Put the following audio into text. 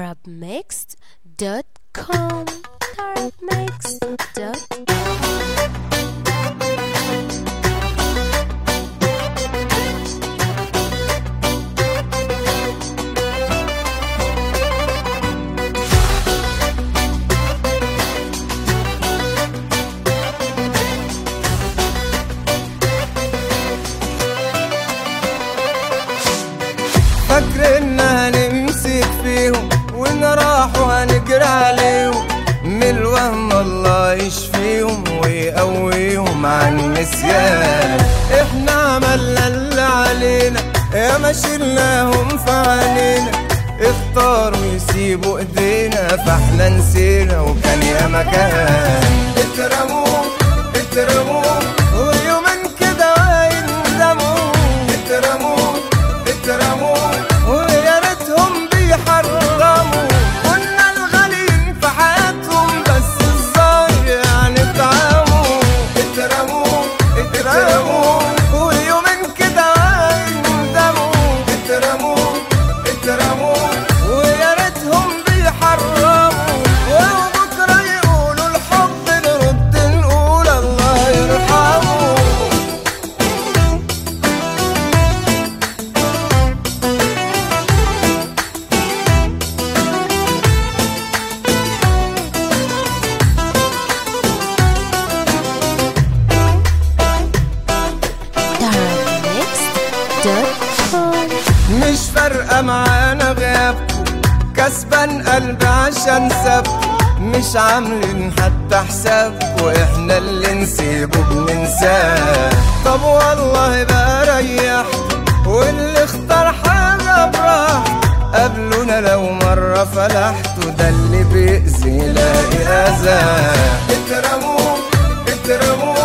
tarabmixed.com tarabmixed.com فاكر ان هنمسك فيهم وان راحوا هنجري عليهم من الوهم الله يشفيهم ويقويهم عن النسيان احنا عملنا اللي علينا يا ما شلناهم في علينا اختاروا يسيبوا ايدينا فاحنا نسينا وكان يا مكان اترموا اترموا ويومين كده يندموا اترموا اترموا ويا ريتهم بيحرموا كنا الغاليين في حياتهم بس الظاهر يعني اتعموا اترموا اترموا ويومين كده يندموا اترموا اترموا ويا ريتهم بيحرموا وبكره يقولوا الحب نرد نقول الله يرحمه tarabmixed.com مش فارقة معانا غيابكم كسبان قلبي عشان سابكم مش عاملين حتى حسابكم احنا اللي نسيبه بننساه طب والله بقى ريحت واللي اختار حاجة براحته قابلونا لو مرة فلحتوا ده اللي بيأذي يلاقي أذى اترموا اترموا